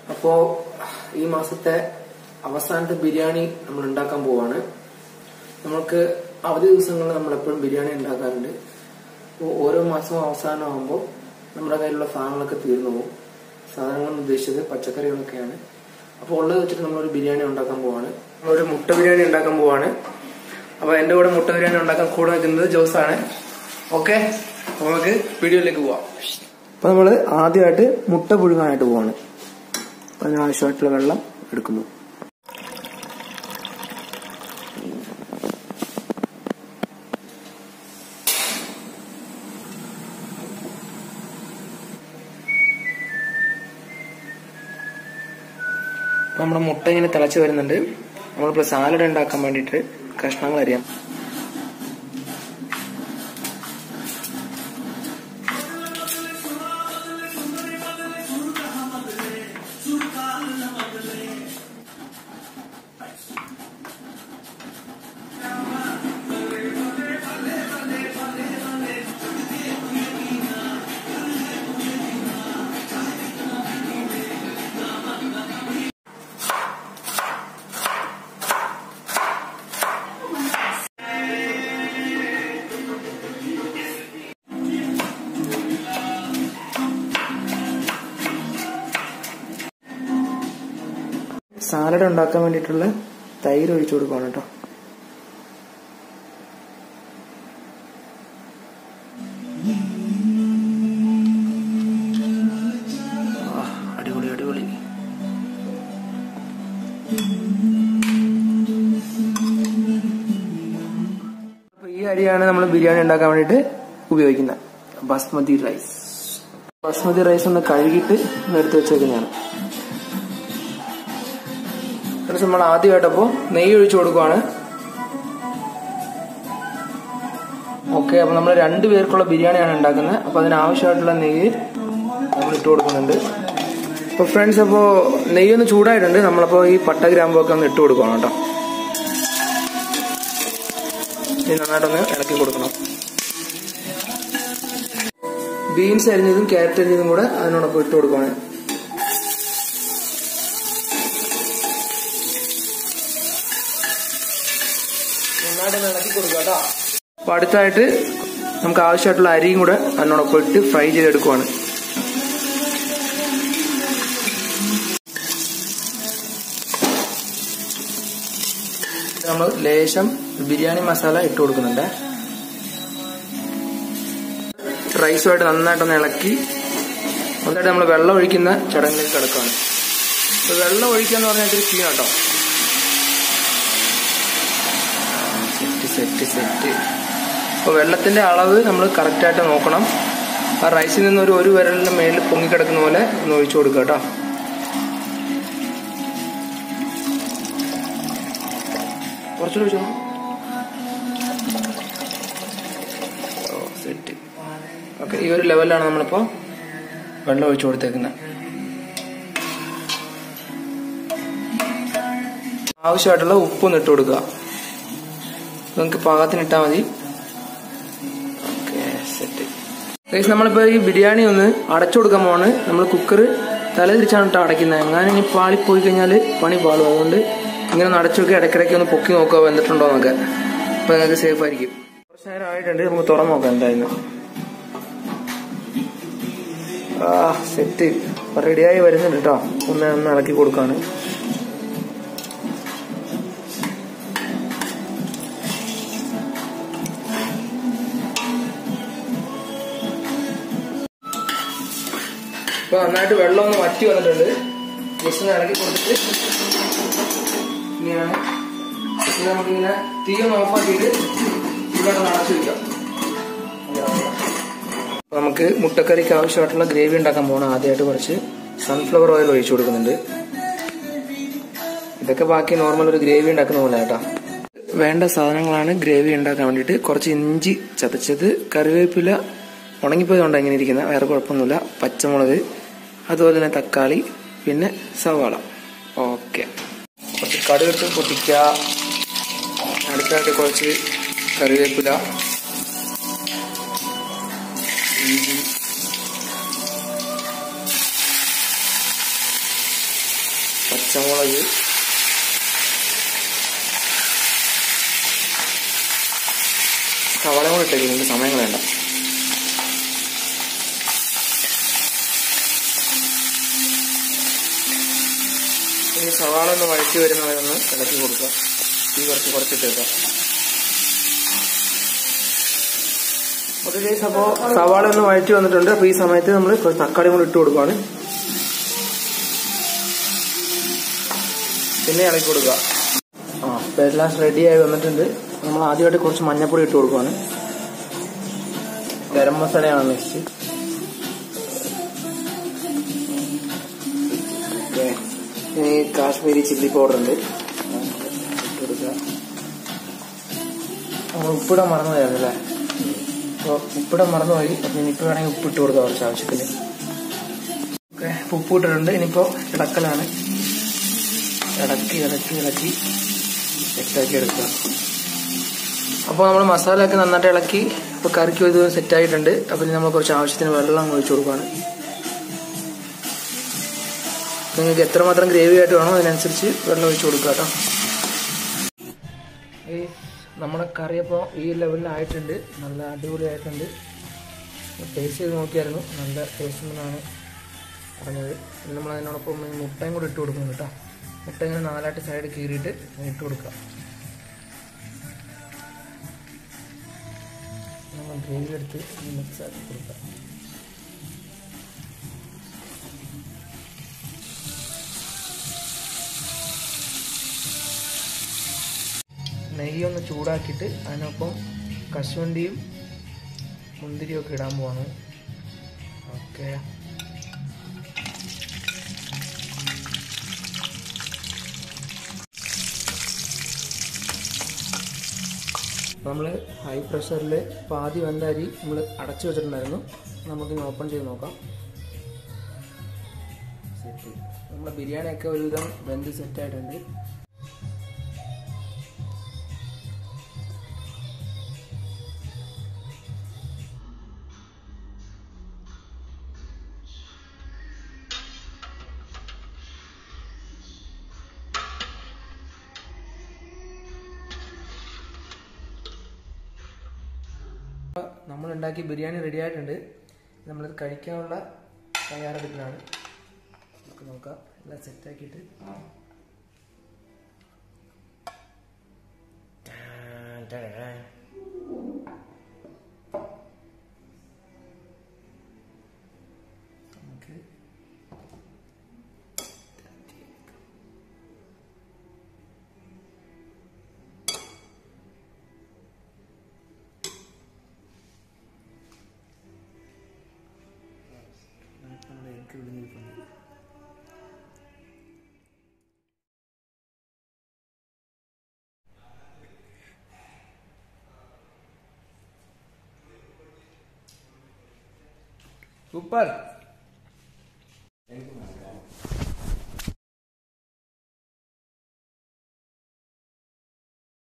അപ്പോ ഈ മാസത്തെ അവസാനത്തെ ബിരിയാണി നമ്മൾ ഉണ്ടാക്കാൻ പോവാണ് നമ്മൾക്ക് അവധി ദിവസങ്ങളിൽ നമ്മൾ എപ്പോഴും ബിരിയാണി ഉണ്ടാക്കാറുണ്ട് അപ്പോൾ ഓരോ മാസവും അവസാനമാകുമ്പോൾ നമ്മുടെ കയ്യിലുള്ള സാധനങ്ങളൊക്കെ തീർന്നു പോകും സാധനങ്ങൾ എന്ന് ഉദ്ദേശിച്ചത് പച്ചക്കറികളൊക്കെയാണ് അപ്പോൾ ഉള്ളത് വെച്ചിട്ട് നമ്മളൊരു ബിരിയാണി ഉണ്ടാക്കാൻ പോവാണ് നമ്മളൊരു മുട്ട ബിരിയാണി ഉണ്ടാക്കാൻ പോവാണ് അപ്പോൾ എൻ്റെ കൂടെ മുട്ട ബിരിയാണി ഉണ്ടാക്കാൻ കൂടെ നിൽക്കുന്നത് ജോസാണ് ഓക്കെ നമുക്ക് വീഡിയോയിലേക്ക് പോവാം അപ്പോൾ നമ്മൾ ആദ്യമായിട്ട് മുട്ട പുഴുങ്ങാനായിട്ട് പോവാണ് അപ്പം അതിനാവശ്യമായിട്ടുള്ള വെള്ളം എടുക്കുന്നു അപ്പൊ നമ്മുടെ മുട്ട ഇങ്ങനെ തിളച്ച് വരുന്നുണ്ട് നമ്മളിപ്പോൾ സാലഡ് ഉണ്ടാക്കാൻ വേണ്ടിയിട്ട് കഷ്ണങ്ങൾ അരിയാം സാലഡ് ഉണ്ടാക്കാൻ വേണ്ടിയിട്ടുള്ള തൈര് ഒഴിച്ചു കൊടുക്കണം കേട്ടോ ആ, അടിപൊളി അടിപൊളി അപ്പൊ ഈ അരിയാണ് നമ്മൾ ബിരിയാണി ഉണ്ടാക്കാൻ വേണ്ടിയിട്ട് ഉപയോഗിക്കുന്നത് ബസ്മതി റൈസ് ബസ്മതി റൈസ് ഒന്ന് കഴുകിയിട്ട് ഒന്ന് എടുത്ത് വെച്ചേക്കുന്നതാണ് എന്നിട്ട് നമ്മൾ ആദ്യമായിട്ടപ്പോ നെയ്യ് ഒഴിച്ചു കൊടുക്കുവാണ് ഓക്കെ അപ്പൊ നമ്മൾ രണ്ടു പേർക്കുള്ള ബിരിയാണിയാണ് ഉണ്ടാക്കുന്നത് അപ്പൊ അതിനാവശ്യമായിട്ടുള്ള നെയ്യ് നമ്മൾ ഇട്ട് കൊടുക്കുന്നുണ്ട് അപ്പൊ ഫ്രണ്ട്സ് അപ്പോ നെയ്യ് ഒന്ന് ചൂടായിട്ടുണ്ട് നമ്മളപ്പോ ഈ പട്ട ഗ്രാമ്പോ ഒക്കെ ഒന്ന് ഇട്ട് കൊടുക്കണം കേട്ടോ ഇനി നന്നായിട്ടൊന്ന് ഇളക്കി കൊടുക്കണം ബീൻസ് അരിഞ്ഞതും ക്യാരറ്റ് അരിഞ്ഞതും കൂടെ അതിനോടൊപ്പം ഇട്ട് കൊടുക്കണം നന്നായിട്ട് ഇളക്കി കൊടുക്കുക കേട്ടോ അപ്പൊ അടുത്തായിട്ട് നമുക്ക് ആവശ്യമായിട്ടുള്ള അരിയും കൂടെ അതിനോടൊപ്പം ഇട്ട് ഫ്രൈ ചെയ്തെടുക്കുവാണ് നമ്മൾ ലേശം ബിരിയാണി മസാല ഇട്ട് കൊടുക്കുന്നുണ്ട് റൈസുമായിട്ട് നന്നായിട്ടൊന്ന് ഇളക്കി നന്നായിട്ട് നമ്മൾ വെള്ളം ഒഴിക്കുന്ന ചടങ്ങിലേക്ക് കിടക്കുകയാണ് അപ്പൊ വെള്ളം ഒഴിക്കുക എന്ന് പറഞ്ഞാൽ ഇത്തിരി ക്ലീൻ കേട്ടോ സെറ്റ് സെറ്റ് സെറ്റ് അപ്പോൾ വെള്ളത്തിന്റെ അളവ് നമ്മൾ കറക്റ്റായിട്ട് നോക്കണം ആ റൈസിൽ നിന്ന് ഒരു ഒരു വിരലിന്റെ മേളിൽ പൊങ്ങിക്കിടക്കുന്ന പോലെ ഒന്ന് ഒഴിച്ചു കൊടുക്കുക കേട്ടോ കുറച്ചുകൂടി ഒഴിച്ചോ ഓ സെറ്റ് ഓക്കെ ഈ ഒരു ലെവലിലാണ് നമ്മളിപ്പോൾ വെള്ളം ഒഴിച്ചു കൊടുത്തേക്കുന്നത് ആവശ്യമായിട്ടുള്ള ഉപ്പൊന്ന് ഇട്ട് കൊടുക്കുക നിങ്ങൾക്ക് പാകത്തിന് ഇട്ടാൽ മതി ഓക്കെ സെറ്റ് ഗൈസ് നമ്മളിപ്പോൾ ഈ ബിരിയാണി ഒന്ന് അടച്ചു കൊടുക്കാൻ പോവാണ് നമ്മൾ കുക്കർ തല തിരിച്ചാണ് കേട്ടോ അടയ്ക്കുന്നത് എങ്ങാനും ഇനി പാളിപ്പോയി കഴിഞ്ഞാൽ പണി പാളും അതുകൊണ്ട് ഇങ്ങനെ ഒന്ന് അടച്ചു നോക്കി ഇടയ്ക്കിടയ്ക്ക് ഒന്ന് പൊക്കി നോക്കുക വന്നിട്ടുണ്ടോ എന്നൊക്കെ അപ്പൊ നിങ്ങൾക്ക് സേഫ് ആയിരിക്കും കുറച്ച് നേരം ആയിട്ടുണ്ട് നമുക്ക് തുറന്നു നോക്കാം എന്തായാലും ആ സെറ്റ് റെഡിയായി വരുന്നുണ്ട് കേട്ടോ ഒന്ന് ഒന്ന് ഇളക്കി കൊടുക്കാണ് ഇപ്പൊ നന്നായിട്ട് വെള്ളം ഒന്ന് വറ്റി വന്നിട്ടുണ്ട് ജസ്റ്റ് ഒന്ന് ഇളക്കി കൊടുത്തിട്ട് ഇങ്ങനെയാണ് ഇനി നമുക്കിങ്ങനെ തീ ഒന്ന് ഓഫാക്കിയിട്ട് ഇവിടെ ഒന്ന് അടച്ചു വെക്കാം അപ്പൊ നമുക്ക് മുട്ടക്കറിക്ക് ആവശ്യമായിട്ടുള്ള ഗ്രേവി ഉണ്ടാക്കാൻ പോകണം ആദ്യമായിട്ട് കുറച്ച് സൺഫ്ലവർ ഓയിൽ ഒഴിച്ചു കൊടുക്കുന്നുണ്ട് ഇതൊക്കെ ബാക്കി നോർമൽ ഒരു ഗ്രേവി ഉണ്ടാക്കുന്ന പോലെ കേട്ടോ വേണ്ട സാധനങ്ങളാണ് ഗ്രേവി ഉണ്ടാക്കാൻ വേണ്ടിയിട്ട് കുറച്ച് ഇഞ്ചി ചതച്ചത് കറിവേപ്പില ഉണങ്ങിപ്പോയതുകൊണ്ട് എങ്ങനെ ഇരിക്കുന്നത് വേറെ കുഴപ്പമൊന്നുമില്ല പച്ചമുളക് അതുപോലെ തന്നെ തക്കാളി പിന്നെ സവാള ഓക്കെ കുറച്ച് കടുകിട്ട് പൊട്ടിക്കുക അടുത്തായിട്ട് കുറച്ച് കറിവേപ്പില ഇഞ്ചി പച്ചമുളക് സവാള കൂടെ ഇട്ടേക്ക് നിങ്ങൾക്ക് സമയം കളയണ്ട ഇനി സവാള ഒന്ന് വഴറ്റി വരുന്നവരൊന്ന് ഇളക്കി കൊടുക്കുക തീ കുറച്ച് കുറച്ചിട്ടേക്കാം ഓക്കെ ഗൈസ് അപ്പോൾ സവാള ഒന്ന് വഴറ്റി വന്നിട്ടുണ്ട് അപ്പോൾ ഈ സമയത്ത് നമ്മൾ കുറച്ച് തക്കാളി കൂടി ഇട്ട് കൊടുക്കുകയാണ് പിന്നെ ഇളക്കി കൊടുക്കുക ആ അപ്പോൾ എല്ലാം റെഡിയായി വന്നിട്ടുണ്ട് നമ്മൾ ആദ്യമായിട്ട് കുറച്ച് മഞ്ഞപ്പൊടി ഇട്ട് കൊടുക്കുകയാണ് ഗരം മസാലയാണ് നെക്സ്റ്റ് ഓക്കെ ഇനി കാശ്മീരി ചില്ലി പൗഡർ ഉണ്ട് ഇട്ട് കൊടുക്കുക നമ്മൾ ഉപ്പിടാൻ മറന്നുപോയായിരുന്നു അല്ലേ അപ്പോൾ ഉപ്പിടാൻ മറന്നുപോയി അപ്പം ഇനിയിപ്പോൾ വേണമെങ്കിൽ ഉപ്പിട്ട് കൊടുക്കാം കുറച്ച് ആവശ്യത്തിന് ഓക്കെ ഉപ്പ് ഇട്ടിട്ടുണ്ട് ഇനിയിപ്പോൾ ഇടക്കലാണ് ഇളക്കി ഇളക്കി ഇളക്കി സെറ്റാക്കി എടുക്കുക അപ്പോൾ നമ്മൾ മസാലയൊക്കെ നന്നായിട്ട് ഇളക്കി ഇപ്പോൾ കറിക്ക് ഇത് സെറ്റായിട്ടുണ്ട് അപ്പോൾ ഇനി നമ്മൾ കുറച്ച് ആവശ്യത്തിന് വെള്ളം ഒഴിച്ചു കൊടുക്കുകയാണ് നിങ്ങൾക്ക് എത്രമാത്രം ഗ്രേവി ആയിട്ട് വേണോ അതിനനുസരിച്ച് വെള്ളം ഒഴിച്ചു കൊടുക്കുക കേട്ടോ ഈ നമ്മുടെ കറി അപ്പോൾ ഈ ലെവലിലായിട്ടുണ്ട് നല്ല അടിപൊളിയായിട്ടുണ്ട് ടേസ്റ്റ് ചെയ്ത് നോക്കിയായിരുന്നു നല്ല ടേസ്റ്റ് ഉണ്ടെന്നാണ് പറഞ്ഞത് ഇനി നമ്മൾ അതിനോടൊപ്പം ഈ മുട്ടയും കൂടി ഇട്ട് കൊടുക്കുന്നു കേട്ടോ മുട്ട ഇങ്ങനെ നാലായിട്ട് സൈഡ് കീറിയിട്ട് ഇട്ട് കൊടുക്കുക നമ്മൾ ഗ്രേവി എടുത്ത് മിക്സ് ആക്കി കൊടുക്കുക നെയ്യൊന്ന് ചൂടാക്കിയിട്ട് അതിനൊപ്പം കശുവണ്ടിയും മുന്തിരിയും ഒക്കെ ഇടാൻ പോവാണ് ഓക്കെ നമ്മൾ ഹൈ പ്രഷറിൽ പാതി വെന്ത അരി നമ്മൾ അടച്ചു വെച്ചിട്ടുണ്ടായിരുന്നു നമുക്കിനി ഓപ്പൺ ചെയ്ത് നോക്കാം സെറ്റ് നമ്മുടെ ബിരിയാണിയൊക്കെ ഒരുവിധം വെന്ത് സെറ്റായിട്ടുണ്ട് നമ്മൾ ഉണ്ടാക്കിയ ബിരിയാണി റെഡി ആയിട്ടുണ്ട് നമ്മളിത് കഴിക്കാനുള്ള തയ്യാറെടുപ്പിലാണ് നമുക്ക് നോക്കാം എല്ലാം സെറ്റാക്കിയിട്ട് നമുക്ക് നമ്മുടെ എഗ് വിളിഞ്ഞിരിക്കുന്നു സൂപ്പർ